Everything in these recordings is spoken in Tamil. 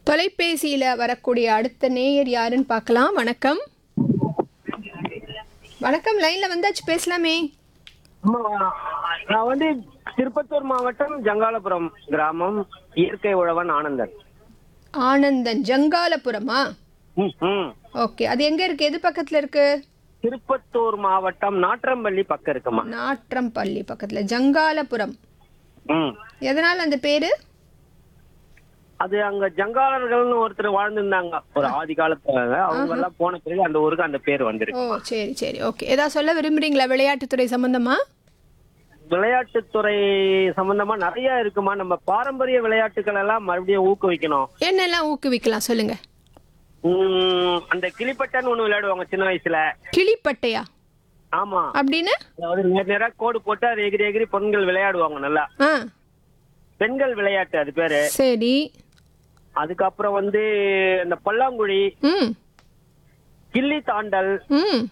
தொலைபேசியில வரக்கூடிய அடுத்த நேயர் யாருன்னு பார்க்கலாம் வணக்கம் வணக்கம் லைன்ல வந்தாச்சு பேசலாமே அம்மா, நான் வந்து திருப்பத்தூர் மாவட்டம் ஜங்காலபுரம் கிராமம் இயற்கை உழவன் ஆனந்தன் ஆனந்தன் ஜங்காலபுரமா ம், ம். ஓகே அது எங்க இருக்கு எது பக்கத்துல இருக்கு திருப்பத்தூர் மாவட்டம் நாற்றம்பள்ளி பக்கம் இருக்குமா நாற்றம்பள்ளி பக்கத்துல ஜங்காலபுரம் ம். எதனால அந்த பேரு அது அங்க ஜங்காலர்கள்னு ஒருத்தர் வாழ்ந்திருந்தாங்க ஒரு ஆதி காலத்துல அவங்க எல்லாம் போன பிறகு அந்த ஊருக்கு அந்த பேர் வந்துருக்கு ஓ சரி சரி ஓகே ஏதாவது சொல்ல விரும்புறீங்களா விளையாட்டுத்துறை சம்பந்தமா விளையாட்டுத்துறை சம்பந்தமா நிறைய இருக்குமா நம்ம பாரம்பரிய விளையாட்டுகள் எல்லாம் மறுபடியும் ஊக்குவிக்கணும் என்னெல்லாம் ஊக்குவிக்கலாம் சொல்லுங்க ம், அந்த கிளிப்பட்டன்னு ஒண்ணு விளையாடுவாங்க சின்ன வயசுல கிளிப்பட்டையா ஆமா அப்படின்னு அதாவது நேர் நேரா கோடு போட்டு அது எகிரி எகிரி பெண்கள் விளையாடுவாங்க நல்லா ஆ பெண்கள் விளையாட்டு அது பேரு சரி அதுக்கப்புறம் வந்து இந்த பல்லாங்குழி ம் கில்லி தாண்டல் ம்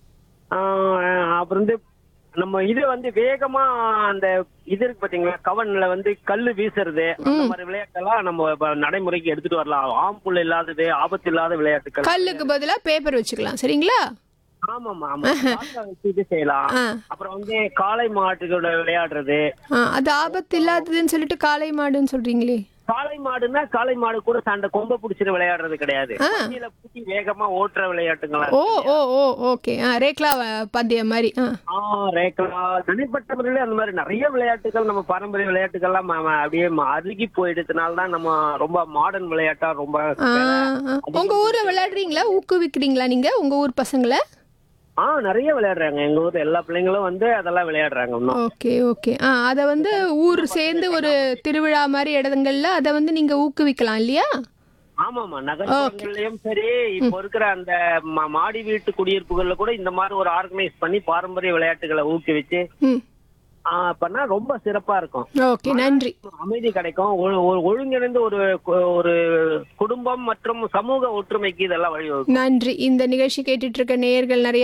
ஆஹ் அப்புறம் வந்து நம்ம இது வந்து வேகமா அந்த இது இருக்கு பாத்தீங்களா கவன்ல வந்து கல்லு வீசுறது அந்த மாதிரி விளையாட்டெல்லாம் நம்ம இப்ப நடைமுறைக்கு எடுத்துட்டு வரலாம் ஆம்புல் இல்லாதது ஆபத்து இல்லாத விளையாட்டுகள் கல்லுக்கு பதிலா பேப்பர் வச்சுக்கலாம் சரிங்களா ஆமாமா ஆமா காக்கா வச்சு இது செய்யலாம் ஆ அப்புறம் வந்து காளை மாட்டுகளோட விளையாடுறது ஆ அது ஆபத்து இல்லாததுன்னு சொல்லிட்டு காளை மாடுன்னு சொல்றீங்களே காளை மாடுன்னா காளை மாடு கூட சண்டை கொம்ப பிடிச்சிட்டு விளையாடுறது கிடையாது பந்தியில பூட்டி வேகமா ஓட்டுற விளையாட்டுங்களா ஓ ஓ ஓ ஓகே ஆ ரேக்லா வ- பந்தயம் மாதிரி ஆ ஆ ரேக்லா தனிப்பட்ட முறையில அந்த மாதிரி நிறைய விளையாட்டுகள் நம்ம பாரம்பரிய விளையாட்டுகள்லாம் ம- ம- அப்படியே ம- அருகி போயிடுறதுனால தான் நம்ம ரொம்ப மாடர்ன் விளையாட்டா ரொம்ப ஆ, ஆ. உங்க ஊர்ல விளையாடுறீங்களா ஊக்குவிக்கிறீங்களா நீங்க உங்க ஊர் பசங்களை ஆ நிறைய விளையாடுறாங்க எங்க ஊர்ல எல்லா பிள்ளைங்களும் வந்து அதெல்லாம் விளையாடுறாங்க இன்னும் ஓகே ஓகே ஆ அதை வந்து ஊர் சேர்ந்து ஒரு திருவிழா மாதிரி இடங்கள்ல அதை வந்து நீங்க ஊக்குவிக்கலாம் இல்லையா ஆமாமா நகர்ப்புறங்கள்லயும் சரி இப்போ இருக்கிற அந்த ம- மாடி வீட்டு குடியிருப்புகள்ல கூட இந்த மாதிரி ஒரு ஆர்கனைஸ் பண்ணி பாரம்பரிய விளையாட்டுகளை ஊக்குவிச்சு ம் ஆ, பண்ணா ரொம்ப சிறப்பா இருக்கும் ஓகே நன்றி அமைதி கிடைக்கும் ஒழு- ஒரு ஒழுங்கிணைந்த ஒரு கு- ஒரு குடும்பம் மற்றும் சமூக ஒற்றுமைக்கு இதெல்லாம் வழிவகுக்கும் நன்றி இந்த நிகழ்ச்சி கேட்டுட்டு இருக்க நேயர்கள் நிறைய